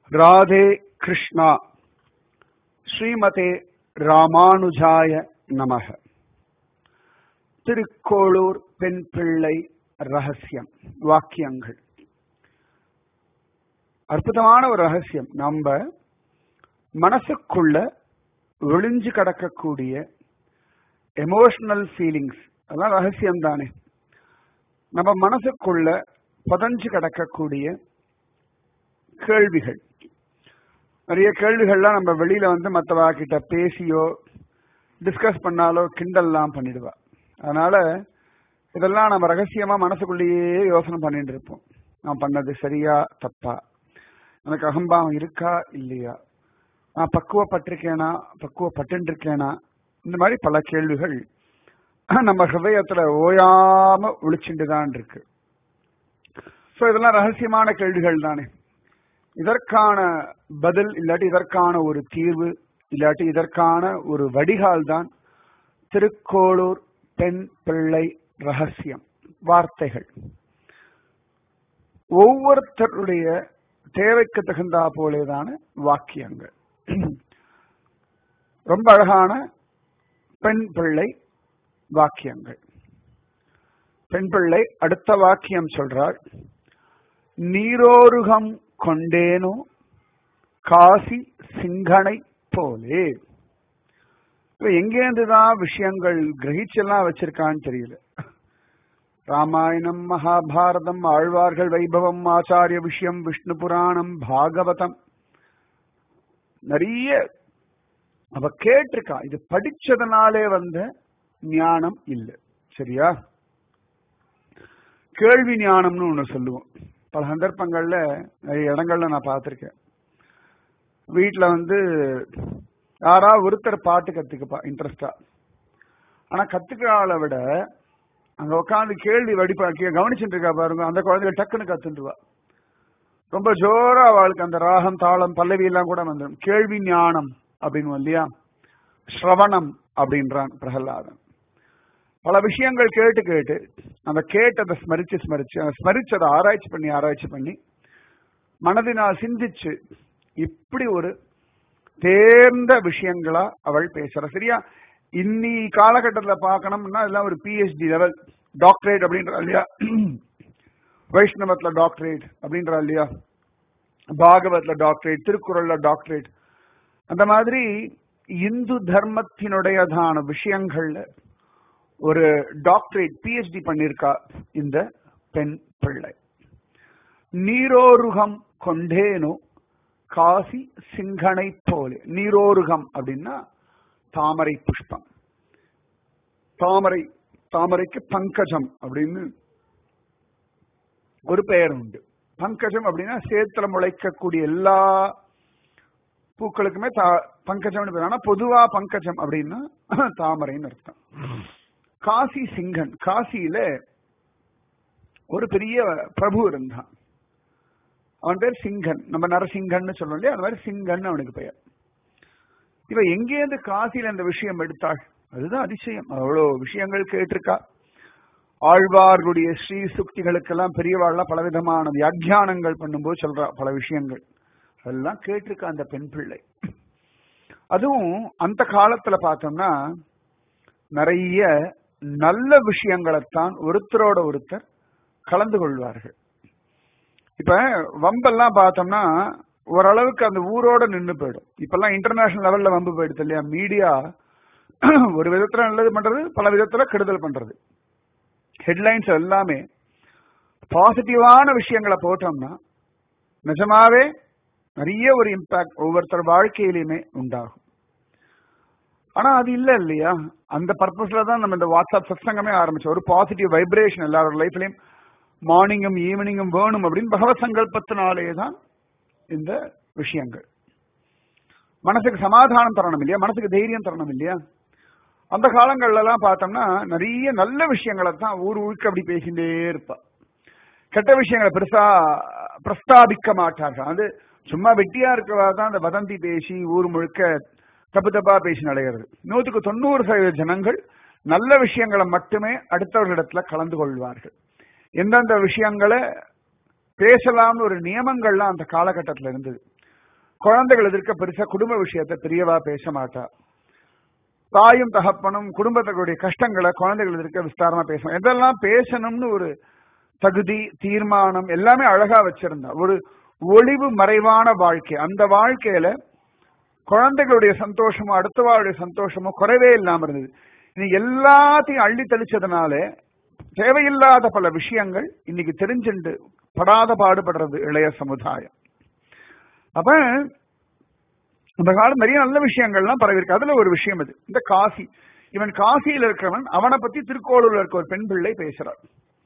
ராதே கிருஷ்ணா ஸ்ரீமதே ராமானுஜாய நமக திருக்கோளூர் பெண் பிள்ளை ரகசியம் வாக்கியங்கள் அற்புதமான ஒரு ரகசியம் நம்ம மனசுக்குள்ள ஒளிஞ்சு கிடக்கக்கூடிய எமோஷனல் ஃபீலிங்ஸ் அதெல்லாம் ரகசியம் தானே நம்ம மனசுக்குள்ள புதஞ்சு கிடக்கக்கூடிய கேள்விகள் நிறைய கேள்விகள்லாம் நம்ம வெளியில வந்து மற்றவா கிட்ட பேசியோ டிஸ்கஸ் பண்ணாலோ கிண்டல்லாம் பண்ணிடுவா அதனால இதெல்லாம் நம்ம ரகசியமா மனசுக்குள்ளேயே யோசனை பண்ணிட்டு இருப்போம் நான் பண்ணது சரியா தப்பா எனக்கு அகம்பாவம் இருக்கா இல்லையா நான் பக்குவப்பட்டிருக்கேனா பக்குவப்பட்டு இருக்கேனா இந்த மாதிரி பல கேள்விகள் நம்ம ஹிருதயத்துல ஓயாம ஒழிச்சுட்டு தான் இருக்கு ஸோ இதெல்லாம் ரகசியமான கேள்விகள் தானே இதற்கான பதில் இல்லாட்டி இதற்கான ஒரு தீர்வு இல்லாட்டி இதற்கான ஒரு வடிகால் தான் திருக்கோளூர் பெண் பிள்ளை ரகசியம் வார்த்தைகள் ஒவ்வொருத்தருடைய தேவைக்கு தகுந்தா போலேதான வாக்கியங்கள் ரொம்ப அழகான பெண் பிள்ளை வாக்கியங்கள் பெண் பிள்ளை அடுத்த வாக்கியம் சொல்றாள் நீரோருகம் கொண்டேனோ காசி சிங்கனை போலே எங்கேருந்துதான் விஷயங்கள் கிரகிச்செல்லாம் வச்சிருக்கான்னு தெரியல ராமாயணம் மகாபாரதம் ஆழ்வார்கள் வைபவம் ஆச்சாரிய விஷயம் விஷ்ணு புராணம் பாகவதம் நிறைய அவ கேட்டிருக்கா இது படிச்சதுனாலே வந்த ஞானம் இல்லை சரியா கேள்வி ஞானம்னு ஒண்ணு சொல்லுவோம் பல சந்தர்ப்பங்கள்ல நிறைய இடங்கள்ல நான் பார்த்திருக்கேன் வீட்டுல வந்து யாரா ஒருத்தர் பாட்டு கத்துக்கப்பா இன்ட்ரெஸ்டா ஆனா கத்துக்கிற ஆளை விட அங்க உட்காந்து கேள்வி வடிப்பா கவனிச்சுட்டு இருக்கா பாருங்க அந்த குழந்தைகள் டக்குன்னு கத்துட்டுவா ரொம்ப ஜோரா அவளுக்கு அந்த ராகம் தாளம் பல்லவி எல்லாம் கூட வந்துடும் கேள்வி ஞானம் அப்படின்னு இல்லையா ஸ்ரவணம் அப்படின்றான் பிரகலாதன் பல விஷயங்கள் கேட்டு கேட்டு அந்த கேட்டதை ஸ்மரிச்சு ஸ்மரிச்சு அந்த ஸ்மரிச்சதை ஆராய்ச்சி பண்ணி ஆராய்ச்சி பண்ணி மனதினால் சிந்திச்சு இப்படி ஒரு தேர்ந்த விஷயங்களா அவள் பேசுற சரியா இன்னி காலகட்டத்தில் பார்க்கணும்னா இதெல்லாம் ஒரு பிஹெச்டி லெவல் டாக்டரேட் அப்படின்றா இல்லையா வைஷ்ணவத்துல டாக்டரேட் அப்படின்றா இல்லையா பாகவத்ல டாக்டரேட் திருக்குறள்ல டாக்டரேட் அந்த மாதிரி இந்து தர்மத்தினுடையதான விஷயங்கள்ல ஒரு டாக்டரேட் பிஹெச்டி பண்ணிருக்கா இந்த பெண் பிள்ளை நீரோருகம் கொண்டேனோ காசி சிங்கனை போலே நீரோருகம் அப்படின்னா தாமரை புஷ்பம் தாமரை தாமரைக்கு பங்கஜம் அப்படின்னு ஒரு பெயர் உண்டு பங்கஜம் அப்படின்னா சேத்துல முளைக்கக்கூடிய எல்லா பூக்களுக்குமே பங்கஜம்னு பேர் ஆனா பொதுவா பங்கஜம் அப்படின்னா தாமரைன்னு அர்த்தம் காசி சிங்கன் காசியில ஒரு பெரிய பிரபு இருந்தான் அவன் பேர் சிங்கன் நம்ம நரசிங்கன்னு சொல்றோம் இல்லையா அந்த மாதிரி சிங்கன் அவனுக்கு பெயர் இவ எங்கேருந்து காசியில இந்த விஷயம் எடுத்தாள் அதுதான் அதிசயம் அவ்வளவு விஷயங்கள் கேட்டிருக்கா ஆழ்வார்களுடைய ஸ்ரீ சுக்திகளுக்கெல்லாம் பெரியவாள்லாம் பலவிதமான வியாக்கியானங்கள் பண்ணும்போது சொல்றா பல விஷயங்கள் அதெல்லாம் கேட்டிருக்கா அந்த பெண் பிள்ளை அதுவும் அந்த காலத்துல பார்த்தோம்னா நிறைய நல்ல விஷயங்களைத்தான் ஒருத்தரோட ஒருத்தர் கலந்து கொள்வார்கள் இப்ப வம்பெல்லாம் பார்த்தோம்னா ஓரளவுக்கு அந்த ஊரோட நின்று போயிடும் இப்பெல்லாம் இன்டர்நேஷனல் லெவல்ல வம்பு போயிடுது இல்லையா மீடியா ஒரு விதத்துல நல்லது பண்றது பல விதத்துல கெடுதல் பண்றது ஹெட்லைன்ஸ் எல்லாமே பாசிட்டிவான விஷயங்களை போட்டோம்னா நிஜமாவே நிறைய ஒரு இம்பாக்ட் ஒவ்வொருத்தர் வாழ்க்கையிலுமே உண்டாகும் ஆனா அது இல்ல இல்லையா அந்த பர்பஸ்ல தான் நம்ம இந்த வாட்ஸ்அப் சத்சங்கமே ஆரம்பிச்சோம் ஒரு பாசிட்டிவ் வைப்ரேஷன் எல்லாரோட லைஃப்லயும் மார்னிங்கும் ஈவினிங்கும் வேணும் அப்படின்னு பகவத் சங்கல்பத்தினாலே தான் இந்த விஷயங்கள் மனசுக்கு சமாதானம் தரணும் இல்லையா மனசுக்கு தைரியம் தரணும் இல்லையா அந்த காலங்கள்ல எல்லாம் பார்த்தோம்னா நிறைய நல்ல விஷயங்களை தான் ஊர் ஊருக்கு அப்படி பேசிட்டே இருப்பா கெட்ட விஷயங்களை பெருசா பிரஸ்தாபிக்க மாட்டார்கள் அது சும்மா வெட்டியா இருக்கிறவா தான் அந்த வதந்தி பேசி ஊர் முழுக்க தப்பு தப்பா பேசி நடைகிறது நூற்றுக்கு தொண்ணூறு சதவீத ஜனங்கள் நல்ல விஷயங்களை மட்டுமே அடுத்தவர்களிடத்துல கலந்து கொள்வார்கள் எந்தெந்த விஷயங்களை பேசலாம்னு ஒரு நியமங்கள்லாம் அந்த காலகட்டத்தில் இருந்தது குழந்தைகள் எதிர்க்க பெருசா குடும்ப விஷயத்த பெரியவா பேச மாட்டா தாயும் தகப்பனும் குடும்பத்தினுடைய கஷ்டங்களை குழந்தைகள் எதிர்க்க விஸ்தாரமா பேசணும் எதெல்லாம் பேசணும்னு ஒரு தகுதி தீர்மானம் எல்லாமே அழகா வச்சிருந்தா ஒரு ஒளிவு மறைவான வாழ்க்கை அந்த வாழ்க்கையில குழந்தைகளுடைய சந்தோஷமும் அடுத்தவாளுடைய சந்தோஷமும் குறைவே இல்லாம இருந்தது இன்னைக்கு எல்லாத்தையும் அள்ளி தெளிச்சதுனால தேவையில்லாத பல விஷயங்கள் இன்னைக்கு தெரிஞ்சுண்டு படாத பாடுபடுறது இளைய சமுதாயம் அப்ப அந்த காலம் நிறைய நல்ல விஷயங்கள்லாம் பரவி இருக்கு அதுல ஒரு விஷயம் இது இந்த காசி இவன் காசியில் இருக்கிறவன் அவனை பத்தி திருக்கோளூர்ல இருக்க ஒரு பெண் பிள்ளை பேசுறான்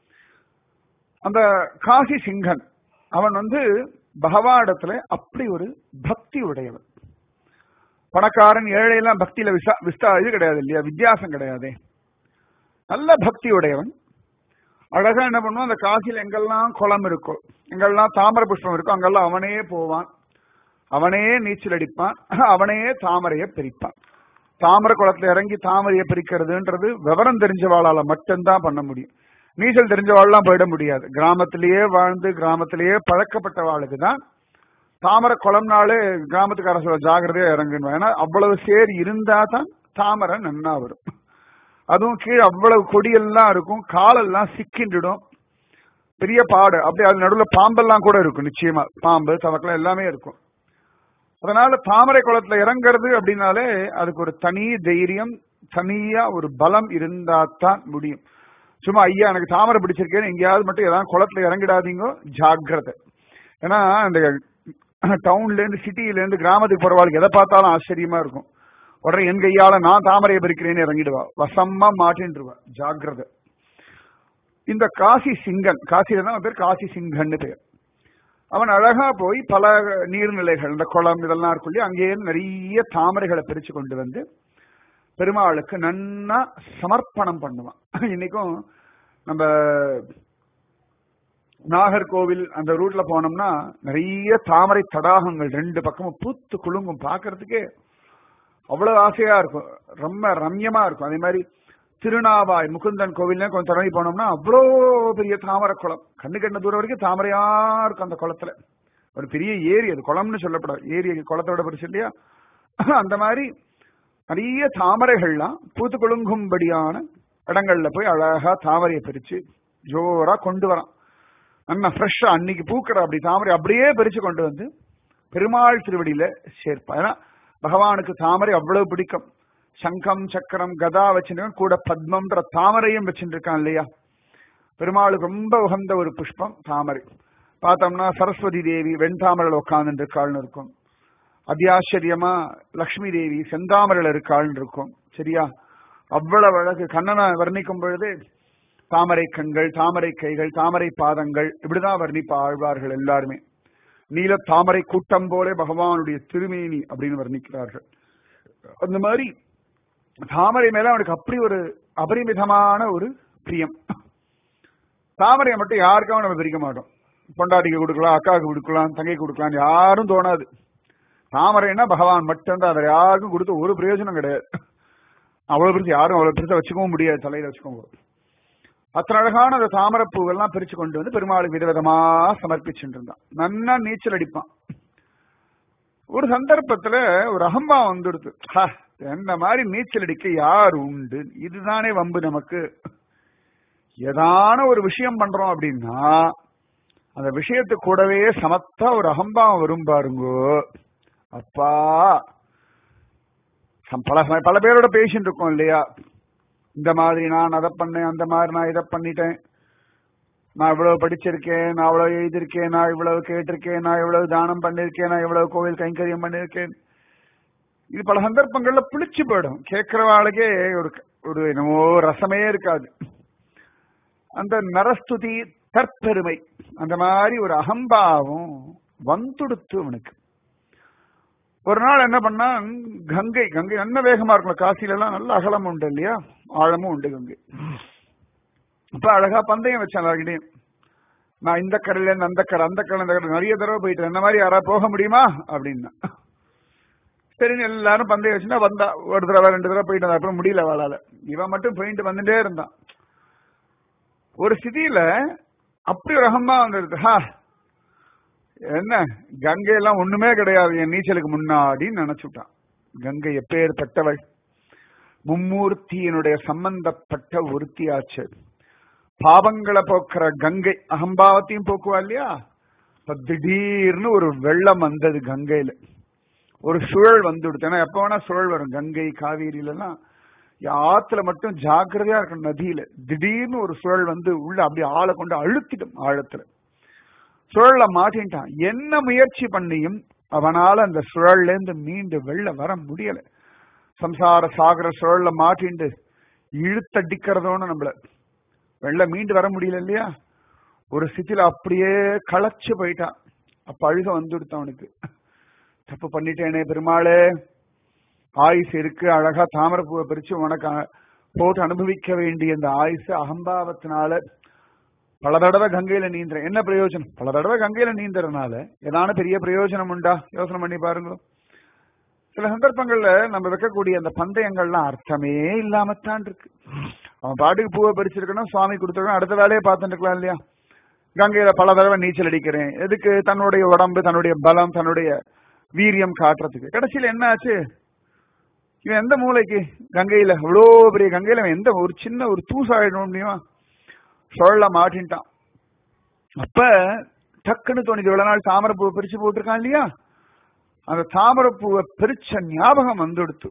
அந்த காசி சிங்கன் அவன் வந்து பகவானிடத்துல அப்படி ஒரு பக்தி உடையவன் பணக்காரன் ஏழையெல்லாம் பக்தியில விசா விஸ்தா இது கிடையாது இல்லையா வித்தியாசம் கிடையாது நல்ல பக்தி உடையவன் அழகா என்ன பண்ணுவான் அந்த காசியில் எங்கெல்லாம் குளம் இருக்கோ எங்கெல்லாம் தாமரை புஷ்பம் இருக்கோ அங்கெல்லாம் அவனே போவான் அவனே நீச்சல் அடிப்பான் அவனே தாமரையை பிரிப்பான் தாமரை குளத்துல இறங்கி தாமரையை பிரிக்கிறதுன்றது விவரம் தெரிஞ்சவாளால மட்டும்தான் பண்ண முடியும் நீச்சல் தெரிஞ்சவாள்லாம் போயிட முடியாது கிராமத்திலேயே வாழ்ந்து கிராமத்திலேயே பழக்கப்பட்டவாளுக்கு தான் தாமரை குளம்னாலே கிராமத்துக்கார சொல்ல ஜாகிரதையா இறங்குன்னு ஏன்னா அவ்வளவு சேர் இருந்தா தான் தாமரை நன்னா வரும் அதுவும் கீழே அவ்வளவு கொடியெல்லாம் இருக்கும் காலெல்லாம் சிக்கின்றிடும் பெரிய பாடு அப்படி அது நடுவில் பாம்பெல்லாம் கூட இருக்கும் நிச்சயமா பாம்பு தவக்கெல்லாம் எல்லாமே இருக்கும் அதனால தாமரை குளத்துல இறங்குறது அப்படின்னாலே அதுக்கு ஒரு தனி தைரியம் தனியா ஒரு பலம் இருந்தா தான் முடியும் சும்மா ஐயா எனக்கு தாமரை பிடிச்சிருக்கேன்னு எங்கேயாவது மட்டும் ஏதாவது குளத்துல இறங்கிடாதீங்க ஜாக்கிரதை ஏன்னா இந்த டவுன்ல இருந்து சிட்டியில இருந்து கிராமத்துக்கு போறவாளுக்கு எதை பார்த்தாலும் ஆச்சரியமா இருக்கும் உடனே என் கையால நான் தாமரையை பிரிக்கிறேன்னு இறங்கிடுவா வசமா மாட்டின்றுவா ஜாக்கிரதை இந்த காசி சிங்கன் காசியில தான் பேர் காசி சிங்கன்னு பேர் அவன் அழகா போய் பல நீர்நிலைகள் இந்த குளம் இதெல்லாம் இருக்கும் இல்லையா அங்கேயே நிறைய தாமரைகளை பிரிச்சு கொண்டு வந்து பெருமாளுக்கு நன்னா சமர்ப்பணம் பண்ணுவான் இன்னைக்கும் நம்ம நாகர்கோவில் அந்த ரூட்ல போனோம்னா நிறைய தாமரை தடாகங்கள் ரெண்டு பக்கமும் பூத்து குலுங்கும் பார்க்கறதுக்கே அவ்வளவு ஆசையா இருக்கும் ரொம்ப ரம்யமா இருக்கும் அதே மாதிரி திருநாவாய் முகுந்தன் கோவில்ல கொஞ்சம் தொடங்கி போனோம்னா அவ்வளோ பெரிய தாமரை குளம் கண்ணு கண்ண தூரம் வரைக்கும் தாமரையா இருக்கும் அந்த குளத்துல ஒரு பெரிய ஏரி அது குளம்னு சொல்லப்படாது ஏரி குளத்தோட பெருசு இல்லையா அந்த மாதிரி நிறைய தாமரைகள்லாம் பூத்து குலுங்கும்படியான இடங்கள்ல போய் அழகா தாமரையை பிரிச்சு ஜோரா கொண்டு வரான் நல்லா ஃப்ரெஷ்ஷா அன்னைக்கு பூக்கிற அப்படி தாமரை அப்படியே பிரிச்சு கொண்டு வந்து பெருமாள் திருவடியில சேர்ப்பா ஏன்னா பகவானுக்கு தாமரை அவ்வளவு பிடிக்கும் சங்கம் சக்கரம் கதா வச்சுருக்கான் கூட பத்மம்ன்ற தாமரையும் வச்சுருக்கான் இல்லையா பெருமாளுக்கு ரொம்ப உகந்த ஒரு புஷ்பம் தாமரை பார்த்தோம்னா சரஸ்வதி தேவி வெண்தாமரையில் உட்கார்ந்து இருக்காள்னு இருக்கும் அத்தியாச்சரியமா லக்ஷ்மி தேவி செந்தாமரையில் இருக்காள்னு இருக்கும் சரியா அவ்வளவு அழகு கண்ணனை வர்ணிக்கும் பொழுது தாமரை கண்கள் தாமரை கைகள் தாமரை பாதங்கள் இப்படிதான் வர்ணிப்பா ஆழ்வார்கள் எல்லாருமே நீல தாமரை கூட்டம் போல பகவானுடைய திருமேனி அப்படின்னு வர்ணிக்கிறார்கள் அந்த மாதிரி தாமரை மேல அவனுக்கு அப்படி ஒரு அபரிமிதமான ஒரு பிரியம் தாமரையை மட்டும் யாருக்காகவும் நம்ம பிரிக்க மாட்டோம் பொண்டாட்டிக்கு கொடுக்கலாம் அக்காவுக்கு கொடுக்கலாம் தங்கைக்கு கொடுக்கலாம் யாரும் தோணாது தாமரைன்னா பகவான் மட்டும்தான் அதை யாருக்கும் கொடுத்து ஒரு பிரயோஜனம் கிடையாது அவ்வளவு பெருசு யாரும் அவ்வளவு பெருசா வச்சுக்கவும் முடியாது தலையில வச்சுக்கவும் அத்தனை அழகான அந்த தாமரை பூவெல்லாம் பிரிச்சு கொண்டு வந்து பெருமாளுக்கு விதவிதமா சமர்ப்பிச்சுட்டு இருந்தான் நன்னா நீச்சல் அடிப்பான் ஒரு சந்தர்ப்பத்துல ஒரு அகம்பா வந்துடுது என்ன மாதிரி நீச்சல் அடிக்க யார் உண்டு இதுதானே வம்பு நமக்கு ஏதான ஒரு விஷயம் பண்றோம் அப்படின்னா அந்த விஷயத்து கூடவே சமத்தா ஒரு அகம்பாவம் வரும் பாருங்கோ அப்பா பல பல பேரோட பேசிட்டு இருக்கோம் இல்லையா இந்த மாதிரி நான் அதை பண்ணேன் அந்த மாதிரி நான் இதை பண்ணிட்டேன் நான் இவ்வளவு படிச்சிருக்கேன் நான் இவ்வளவு எழுதியிருக்கேன் நான் இவ்வளவு கேட்டிருக்கேன் நான் இவ்வளவு தானம் பண்ணிருக்கேன் நான் இவ்வளவு கோவில் கைங்கரியம் பண்ணிருக்கேன் இது பல சந்தர்ப்பங்கள்ல புளிச்சு போயிடும் கேட்கிறவாளுக்கே ஒரு ஒரு என்னமோ ரசமே இருக்காது அந்த நரஸ்துதி தற்பெருமை அந்த மாதிரி ஒரு அகம்பாவம் வந்துடுத்து அவனுக்கு ஒரு நாள் என்ன பண்ணா கங்கை கங்கை நல்ல வேகமா இருக்கும் காசில எல்லாம் நல்ல அகலம் உண்டு இல்லையா ஆழமும் உண்டு கங்கை அப்ப அழகா பந்தயம் வச்சேன் எல்லாருக்கிட்டையும் நான் இந்த கரையில இருந்து அந்த கரை அந்த கரை அந்த கரை நிறைய தடவை போயிட்டேன் இந்த மாதிரி யாராவது போக முடியுமா அப்படின்னா சரின்னு எல்லாரும் பந்தயம் வச்சுன்னா வந்தா ஒரு தடவை ரெண்டு தடவை போயிட்டு அப்புறம் முடியல வாழால இவன் மட்டும் போயிட்டு வந்துட்டே இருந்தான் ஒரு ஸ்திதியில அப்படி ஒரு அகமா வந்துருது ஹா என்ன கங்கை எல்லாம் ஒண்ணுமே கிடையாது என் நீச்சலுக்கு முன்னாடின்னு நினைச்சுட்டான் கங்கை எப்பேற்பட்டவள் மும்மூர்த்தியினுடைய சம்பந்தப்பட்ட ஒருத்தியாச்சு பாவங்களை போக்குற கங்கை அகம்பாவத்தையும் போக்குவா இல்லையா இப்ப திடீர்னு ஒரு வெள்ளம் வந்தது கங்கையில ஒரு சுழல் வந்து விடுத்து ஏன்னா எப்ப வேணா சுழல் வரும் கங்கை காவேரியில எல்லாம் ஆத்துல மட்டும் ஜாக்கிரதையா இருக்கணும் நதியில திடீர்னு ஒரு சுழல் வந்து உள்ள அப்படியே ஆளை கொண்டு அழுத்திடும் ஆழத்துல சுழல்ல மாட்டின்ட்டான் என்ன முயற்சி பண்ணியும் அவனால அந்த சுழல்ல இருந்து மீண்டு வெளில வர முடியல சம்சார சாகர சுழல்ல மாட்டிண்டு இழுத்தடிக்கிறதோன்னு நம்மள வெளில மீண்டு வர முடியல இல்லையா ஒரு ஸ்திதியில அப்படியே களைச்சு போயிட்டான் அப்ப அழுக வந்துடுத்தான் அவனுக்கு தப்பு பண்ணிட்டேனே பெருமாளே ஆயுசு இருக்கு அழகா தாமரப்பூவை பிரிச்சு உனக்கு போட்டு அனுபவிக்க வேண்டிய இந்த ஆயுசு அகம்பாவத்தினால பல தடவை கங்கையில நீந்துறேன் என்ன பிரயோஜனம் பல தடவை கங்கையில நீந்துறதுனால ஏதான பெரிய பிரயோஜனம் உண்டா யோசனை பண்ணி பாருங்க சில சந்தர்ப்பங்கள்ல நம்ம வைக்கக்கூடிய அந்த பந்தயங்கள்லாம் அர்த்தமே இல்லாமத்தான் இருக்கு அவன் பாட்டுக்கு பூவை பறிச்சிருக்கணும் சுவாமி கொடுத்துருக்கணும் அடுத்த வேலையை பார்த்துட்டு இருக்கலாம் இல்லையா கங்கையில பல தடவை நீச்சல் அடிக்கிறேன் எதுக்கு தன்னுடைய உடம்பு தன்னுடைய பலம் தன்னுடைய வீரியம் காட்டுறதுக்கு கடைசியில என்ன ஆச்சு இவன் எந்த மூளைக்கு கங்கையில இவ்வளோ பெரிய கங்கையில எந்த ஒரு சின்ன ஒரு தூசாயிடும் முடியுமா சுழல மாட்டின்ட்டான் அப்ப டக்குன்னு தோணுது இவ்வளவு நாள் தாமரப்பூவை பிரிச்சு போட்டிருக்கான் இல்லையா அந்த தாமரப்பூவை பிரிச்ச ஞாபகம் வந்துடுத்து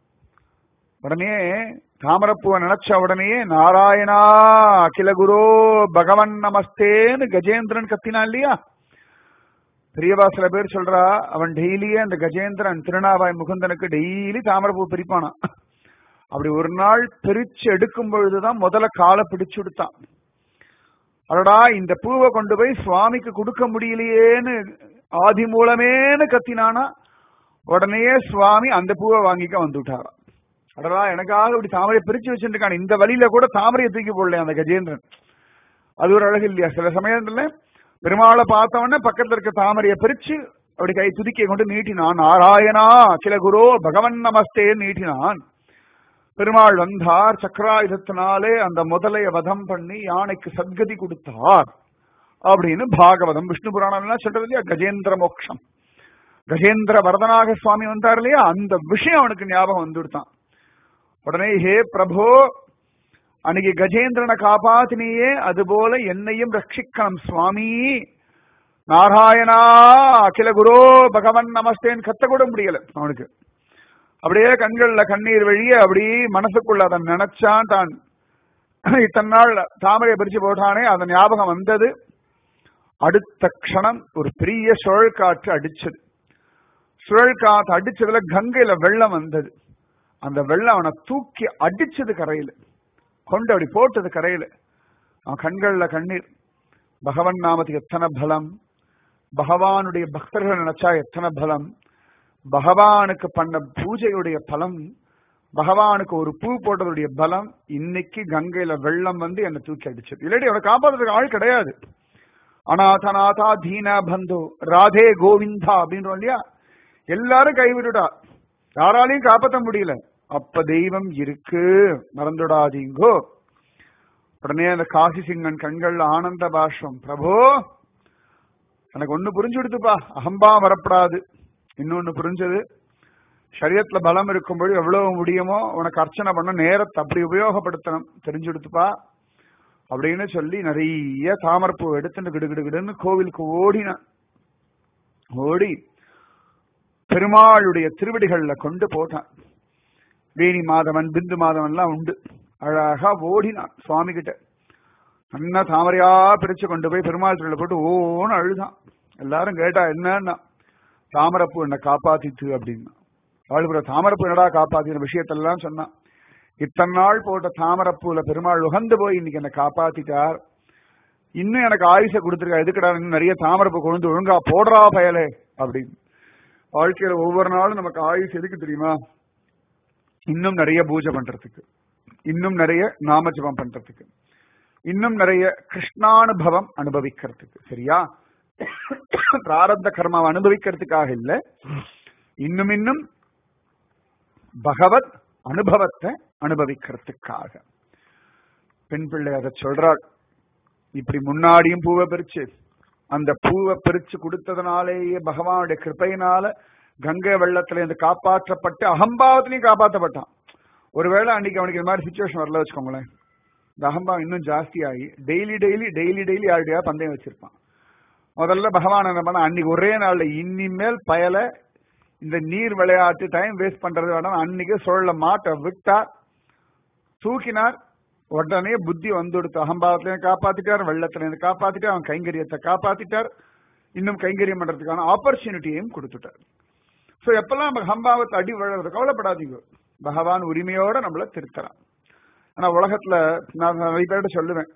உடனே தாமரப்பூவை நினைச்ச உடனே நாராயணா அகில குரோ பகவன் நமஸ்தேன்னு கஜேந்திரன் கத்தினான் இல்லையா பெரியவா சில பேர் சொல்றா அவன் டெய்லியே அந்த கஜேந்திரன் திருநாவாய் முகுந்தனுக்கு டெய்லி தாமரப்பூ பிரிப்பானா அப்படி ஒரு நாள் பிரிச்சு எடுக்கும் பொழுதுதான் முதல்ல காலை பிடிச்சு விடுத்தான் அடடா இந்த பூவை கொண்டு போய் சுவாமிக்கு கொடுக்க முடியலையேன்னு ஆதி மூலமேன்னு கத்தினானா உடனே சுவாமி அந்த பூவை வாங்கிக்க வந்துட்டாரா அடடா எனக்காக இப்படி தாமரையை பிரிச்சு வச்சுருக்கான் இந்த வழியில கூட தாமரையை தூக்கி போடல அந்த கஜேந்திரன் அது ஒரு அழகு இல்லையா சில சமயத்துல பெருமாளை பார்த்தவொடனே பக்கத்துல இருக்க தாமரையை பிரிச்சு அப்படி கை துதிக்கை கொண்டு நீட்டினான் நாராயணா சில குரு பகவன் நமஸ்தே நீட்டினான் பெருமாள் வந்தார் சக்கராயுதத்தினாலே அந்த முதலைய வதம் பண்ணி யானைக்கு சத்கதி கொடுத்தார் அப்படின்னு பாகவதம் விஷ்ணு புராணம் எல்லாம் சொல்றது இல்லையா கஜேந்திர மோக்ஷம் கஜேந்திர வரதனாக சுவாமி வந்தார் இல்லையா அந்த விஷயம் அவனுக்கு ஞாபகம் வந்துடுத்தான் உடனே ஹே பிரபோ அன்னைக்கு கஜேந்திரனை காப்பாத்தினியே அதுபோல என்னையும் ரட்சிக்கணும் சுவாமி நாராயணா அகில குரோ பகவன் நமஸ்தேன்னு கத்த கூட முடியல அவனுக்கு அப்படியே கண்கள்ல கண்ணீர் வழிய அப்படி மனசுக்குள்ள அதை நினைச்சான் தான் இத்தனை நாள் தாமரையை பிரிச்சு போட்டானே அந்த ஞாபகம் வந்தது அடுத்த க்ஷணம் ஒரு பெரிய சுழல் காற்று அடிச்சது சுழல் காற்று அடிச்சதுல கங்கையில வெள்ளம் வந்தது அந்த வெள்ளம் அவனை தூக்கி அடிச்சது கரையில கொண்டு அப்படி போட்டது கரையில அவன் கண்கள்ல கண்ணீர் பகவன் நாமத்துக்கு எத்தனை பலம் பகவானுடைய பக்தர்கள் நினைச்சா எத்தனை பலம் பகவானுக்கு பண்ண பூஜையுடைய பலம் பகவானுக்கு ஒரு பூ போட்டதுடைய பலம் இன்னைக்கு கங்கையில வெள்ளம் வந்து என்னை தூக்கி அடிச்சது இல்லாட்டி அவனை காப்பாத்துறதுக்கு ஆள் கிடையாது அநாதநாதா தீன பந்து ராதே கோவிந்தா அப்படின்றோம் இல்லையா எல்லாரும் கைவிட்டுடா யாராலையும் காப்பாற்ற முடியல அப்ப தெய்வம் இருக்கு மறந்துடாதீங்கோ உடனே அந்த காசி சிங்கன் கண்கள்ல ஆனந்த பாஷம் பிரபோ எனக்கு ஒண்ணு புரிஞ்சு கொடுத்துப்பா அகம்பா வரப்படாது இன்னொன்னு புரிஞ்சது சரீரத்துல பலம் இருக்கும்போது எவ்வளவு முடியுமோ உனக்கு அர்ச்சனை பண்ண நேரத்தை அப்படி உபயோகப்படுத்தணும் தெரிஞ்சு கொடுத்துப்பா அப்படின்னு சொல்லி நிறைய தாமரப்பூ எடுத்துட்டு கிடுகிடுகிடுன்னு கோவிலுக்கு ஓடினான் ஓடி பெருமாளுடைய திருவடிகள்ல கொண்டு போட்டான் வேணி மாதவன் பிந்து மாதவன் எல்லாம் உண்டு அழகா ஓடினான் சுவாமி கிட்ட நல்லா தாமரையா பிரிச்சு கொண்டு போய் பெருமாள் திருவிழா போட்டு ஓன்னு அழுதான் எல்லாரும் கேட்டா என்னன்னா தாமரப்பூ என்ன காப்பாத்திட்டு அப்படின்னா வாழ்புற தாமரப்பூ என்னடா காப்பாத்தின விஷயத்தெல்லாம் சொன்னான் இத்தனை நாள் போட்ட தாமரப்பூல பெருமாள் உகந்து போய் இன்னைக்கு என்ன காப்பாத்திட்டார் இன்னும் எனக்கு ஆயுச கொடுத்துருக்கா எதுக்கடா இன்னும் நிறைய தாமரப்பூ கொண்டு ஒழுங்கா போடுறா பயலே அப்படின்னு வாழ்க்கையில ஒவ்வொரு நாளும் நமக்கு ஆயுசு எதுக்கு தெரியுமா இன்னும் நிறைய பூஜை பண்றதுக்கு இன்னும் நிறைய நாமஜபம் பண்றதுக்கு இன்னும் நிறைய கிருஷ்ணானுபவம் அனுபவிக்கிறதுக்கு சரியா பிராரப்த கர்மாவை அனுபவிக்கிறதுக்காக இல்ல இன்னும் இன்னும் பகவத் அனுபவத்தை அனுபவிக்கிறதுக்காக பெண் பிள்ளை அதை சொல்றாள் இப்படி முன்னாடியும் பூவை பறிச்சு அந்த பூவை பிரிச்சு கொடுத்ததுனாலேயே பகவானுடைய கிருப்பையினால கங்கை வெள்ளத்துல இருந்து காப்பாற்றப்பட்டு அகம்பாவத்திலையும் காப்பாற்றப்பட்டான் ஒருவேளை அன்னைக்கு அவனுக்கு இந்த மாதிரி சுச்சுவேஷன் வரல வச்சுக்கோங்களேன் இந்த அகம்பாவம் இன்னும் ஜாஸ்தி ஆகி டெய்லி டெய்லி டெய்லி டெய்லி யாருடையா பந்தயம் வச்சிருப்பான் முதல்ல பகவான் என்ன பண்ண அன்னைக்கு ஒரே நாள்ல இனிமேல் பயல இந்த நீர் விளையாட்டு டைம் வேஸ்ட் பண்றது வேணாம் அன்னைக்கு சுழல மாட்டை விட்டார் தூக்கினார் உடனே புத்தி வந்து கொடுத்து அகம்பாவத்திலையும் காப்பாத்திட்டார் வெள்ளத்திலேருந்து காப்பாத்திட்டார் அவன் கைங்கரியத்தை காப்பாத்திட்டார் இன்னும் கைங்கரியம் பண்றதுக்கான ஆப்பர்ச்சுனிட்டியையும் கொடுத்துட்டார் சோ எப்பெல்லாம் நம்ம அகம்பாவத்தை அடி விழுறது கவலைப்படாதீங்க பகவான் உரிமையோட நம்மள திருத்தலாம் ஆனா உலகத்துல நான் நிறைய பேர்கிட்ட சொல்லுவேன்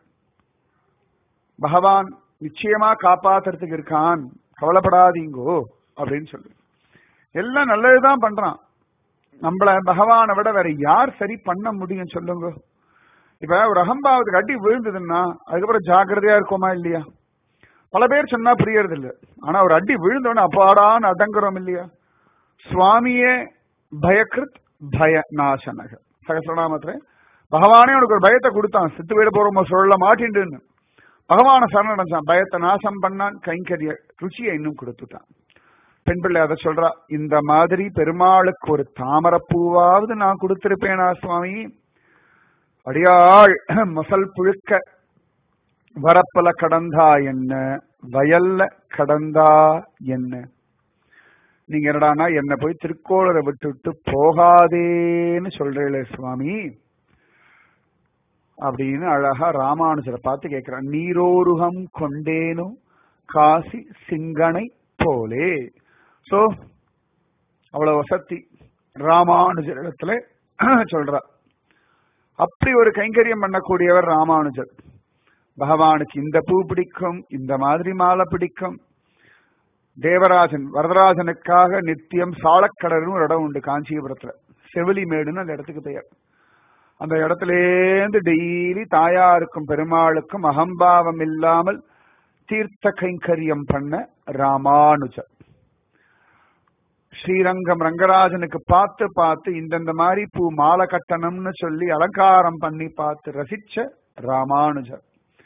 பகவான் நிச்சயமா காப்பாத்துறதுக்கு இருக்கான் கவலைப்படாதீங்கோ அப்படின்னு சொல்லு எல்லாம் நல்லதுதான் பண்றான் நம்மள பகவானை விட வேற யார் சரி பண்ண முடியும் சொல்லுங்க இப்ப ஒரு அகம்பாவத்துக்கு அடி விழுந்ததுன்னா அதுக்கப்புறம் ஜாக்கிரதையா இருக்கோமா இல்லையா பல பேர் சொன்னா புரியறது இல்ல ஆனா ஒரு அடி விழுந்தோன்னு அப்பாடான்னு அடங்குறோம் இல்லையா சுவாமியே பயக்கிருத் பய நாசனக சகசிரநாமத்துல பகவானே உனக்கு ஒரு பயத்தை கொடுத்தான் சித்து போயிட போறோமோ சொல்ல மாட்டின்டுன்னு பகவான சரணடைஞ்சான் பயத்தை நாசம் பண்ணான் கைங்கரிய ருச்சியை இன்னும் கொடுத்துட்டான் பெண் பிள்ளை அதை சொல்றா இந்த மாதிரி பெருமாளுக்கு ஒரு தாமரப்பூவாவது நான் கொடுத்திருப்பேனா சுவாமி அடியாள் மசல் புழுக்க வரப்பல கடந்தா என்ன வயல்ல கடந்தா என்ன நீங்க என்னடானா என்ன போய் திருக்கோளரை விட்டுட்டு போகாதேன்னு சொல்றீங்களே சுவாமி அப்படின்னு அழகா ராமானுஜரை பார்த்து கேட்கிறான் நீரோருகம் கொண்டேனோ காசி சிங்கனை போலே சோ அவ்வளவு வசதி ராமானுஜர் இடத்துல சொல்றா அப்படி ஒரு கைங்கரியம் பண்ணக்கூடியவர் ராமானுஜர் பகவானுக்கு இந்த பூ பிடிக்கும் இந்த மாதிரி மாலை பிடிக்கும் தேவராஜன் வரதராஜனுக்காக நித்தியம் சாலக்கடர்னு ஒரு இடம் உண்டு காஞ்சிபுரத்துல செவிலி மேடுன்னு அந்த இடத்துக்கு பெயர் அந்த இடத்துலேருந்து டெய்லி தாயாருக்கும் பெருமாளுக்கும் அகம்பாவம் இல்லாமல் தீர்த்த கைங்கரியம் பண்ண ராமானுஜர் ஸ்ரீரங்கம் ரங்கராஜனுக்கு பார்த்து பார்த்து இந்தந்த மாதிரி பூ மாலை கட்டணம்னு சொல்லி அலங்காரம் பண்ணி பார்த்து ரசிச்ச ராமானுஜர்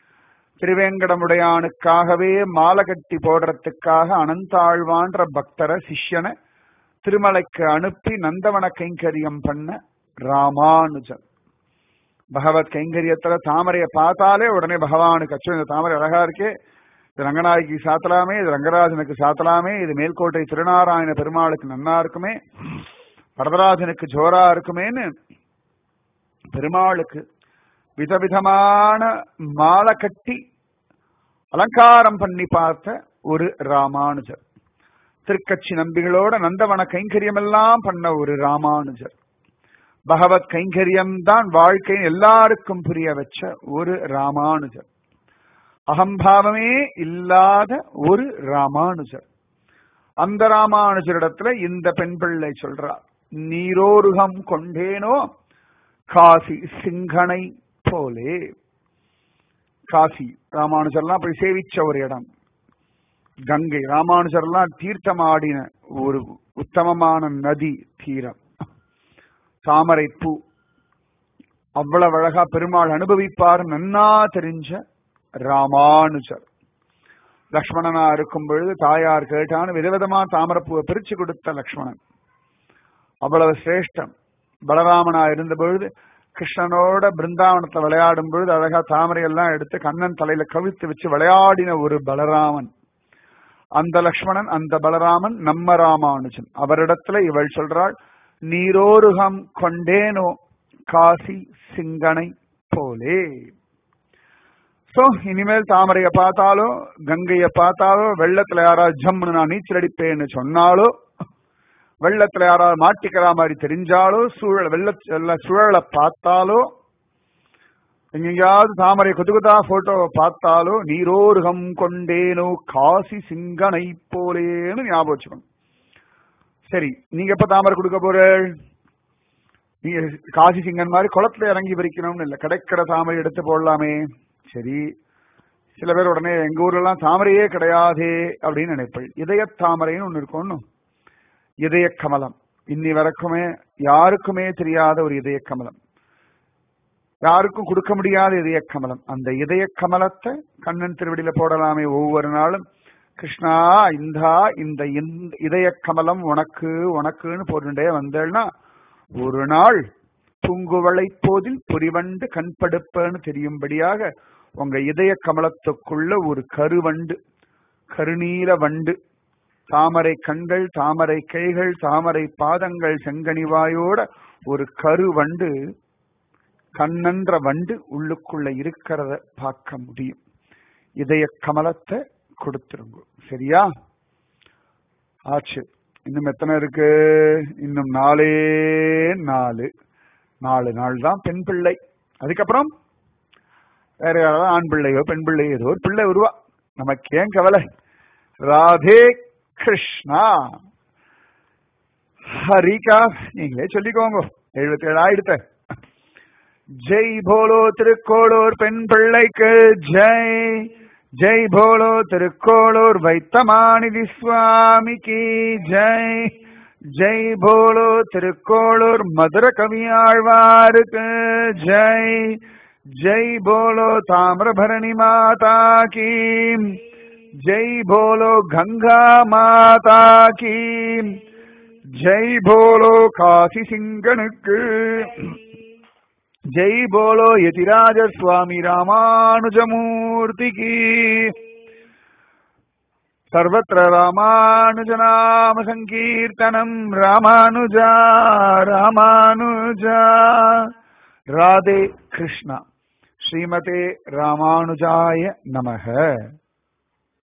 திருவேங்கடமுடையானுக்காகவே மாலை கட்டி போடுறதுக்காக அனந்தாழ்வான்ற பக்தரை சிஷ்யனை திருமலைக்கு அனுப்பி நந்தவன கைங்கரியம் பண்ண ராமானுஜன் பகவத் கைங்கரியத்துல தாமரையை பார்த்தாலே உடனே பகவானுக்கு அச்சோ இந்த தாமரை அழகா இருக்கே இது ரங்கநாயகி சாத்தலாமே இது ரங்கராஜனுக்கு சாத்தலாமே இது மேல்கோட்டை திருநாராயண பெருமாளுக்கு நன்னா இருக்குமே வரதராஜனுக்கு ஜோரா இருக்குமேன்னு பெருமாளுக்கு விதவிதமான மாலை கட்டி அலங்காரம் பண்ணி பார்த்த ஒரு ராமானுஜர் திருக்கட்சி நம்பிகளோட நந்தவன கைங்கரியம் எல்லாம் பண்ண ஒரு ராமானுஜர் பகவத் கைங்கரியம் தான் வாழ்க்கை எல்லாருக்கும் புரிய வச்ச ஒரு ராமானுஜர் அகம்பாவமே இல்லாத ஒரு ராமானுஜர் அந்த ராமானுஜரிடத்துல இந்த பெண் பிள்ளை சொல்றார் நீரோருகம் கொண்டேனோ காசி சிங்கனை போலே காசி ராமானுஜர்லாம் போய் சேவிச்ச ஒரு இடம் கங்கை ராமானுஜர்லாம் தீர்த்தமாடின ஒரு உத்தமமான நதி தீரம் தாமரை பூ அவ்வளவு அழகா பெருமாள் அனுபவிப்பார் நன்னா தெரிஞ்ச ராமானுஜர் லக்ஷ்மணனா இருக்கும் பொழுது தாயார் கேட்டான்னு விதவிதமா தாமரப்பூவை பிரிச்சு கொடுத்த லக்ஷ்மணன் அவ்வளவு சிரேஷ்டம் பலராமனா இருந்த பொழுது கிருஷ்ணனோட பிருந்தாவனத்துல விளையாடும் பொழுது அழகா தாமரை எல்லாம் எடுத்து கண்ணன் தலையில கவிழ்த்து வச்சு விளையாடின ஒரு பலராமன் அந்த லக்ஷ்மணன் அந்த பலராமன் நம்ம ராமானுஜன் அவரிடத்துல இவள் சொல்றாள் நீரோருகம் கொண்டேனோ காசி சிங்கனை போலே சோ இனிமேல் தாமரைய பார்த்தாலோ கங்கைய பார்த்தாலோ வெள்ளத்துல யாராவது ஜம்முன்னு நான் நீச்சல் அடிப்பேன்னு சொன்னாலோ வெள்ளத்துல யாராவது மாட்டிக்கிற மாதிரி தெரிஞ்சாலோ சூழல் வெள்ள சுழலை பார்த்தாலோ எங்கேயாவது தாமரை கொத்து கொத்தா போட்டோவை பார்த்தாலோ நீரோருகம் கொண்டேனோ காசி சிங்கனை போலேன்னு ஞாபகம் வச்சுக்கணும் சரி நீங்க எப்ப தாமரை கொடுக்க போறீள் நீங்க காசி சிங்கன் மாதிரி குளத்துல இறங்கி பறிக்கணும்னு இல்ல கிடைக்கிற தாமரை எடுத்து போடலாமே சரி சில பேர் உடனே எங்க ஊர்ல எல்லாம் தாமரையே கிடையாதே அப்படின்னு நினைப்பேன் இதய தாமரைன்னு ஒண்ணு இருக்கும் இதய கமலம் இன்னி வரைக்குமே யாருக்குமே தெரியாத ஒரு இதய கமலம் யாருக்கும் கொடுக்க முடியாத இதய கமலம் அந்த இதய கமலத்தை கண்ணன் திருவடியில போடலாமே ஒவ்வொரு நாளும் கிருஷ்ணா இந்தா இந்த இந்த இதய கமலம் உனக்கு உனக்குன்னு போட்டுட்டே வந்தேன்னா ஒரு நாள் பூங்குவளை போதில் புரிவண்டு கண்படுப்பன்னு தெரியும்படியாக உங்க இதய கமலத்துக்குள்ள ஒரு கருவண்டு கருநீல வண்டு தாமரை கண்கள் தாமரை கைகள் தாமரை பாதங்கள் செங்கனிவாயோட ஒரு கருவண்டு கண்ணன்ற வண்டு உள்ளுக்குள்ள இருக்கிறத பார்க்க முடியும் இதய கமலத்தை கொடுத்துருங்க சரியா ஆச்சு இன்னும் எத்தனை இருக்கு இன்னும் நாலே நாலு நாலு நாள் தான் பெண் பிள்ளை அதுக்கப்புறம் வேற யாராவது ஆண் பிள்ளையோ பெண் பிள்ளையோ ஏதோ ஒரு பிள்ளை உருவா நமக்கு ஏன் கவலை ராதே கிருஷ்ணா ஹரிகா நீங்களே சொல்லிக்கோங்க எழுபத்தி ஏழு ஆயிடுத்த ஜெய் போலோ திருக்கோளூர் பெண் பிள்ளைக்கு ஜெய் ஜெய் போலோ திருக்கோளூர் வைத்தமாநிதி சுவாமிக்கு ஜெய் ஜெய் போலோ திருக்கோளூர் மதுர கவியாழ்வாருக்கு ஜெய் ஜெய் போலோ தாமிரபரணி மாதா கீ ஜெய் போலோ கங்கா மாதா கீ ஜெய் போலோ காசி சிங்கனுக்கு ஜெய் போலோ யதிராஜ சுவாமி ராமானுஜமூர்த்தி கீ सर्वत्र रामानुजनाम सङ्कीर्तनम् रामानुजा रामानुजा राधे कृष्ण श्रीमते रामानुजाय नमः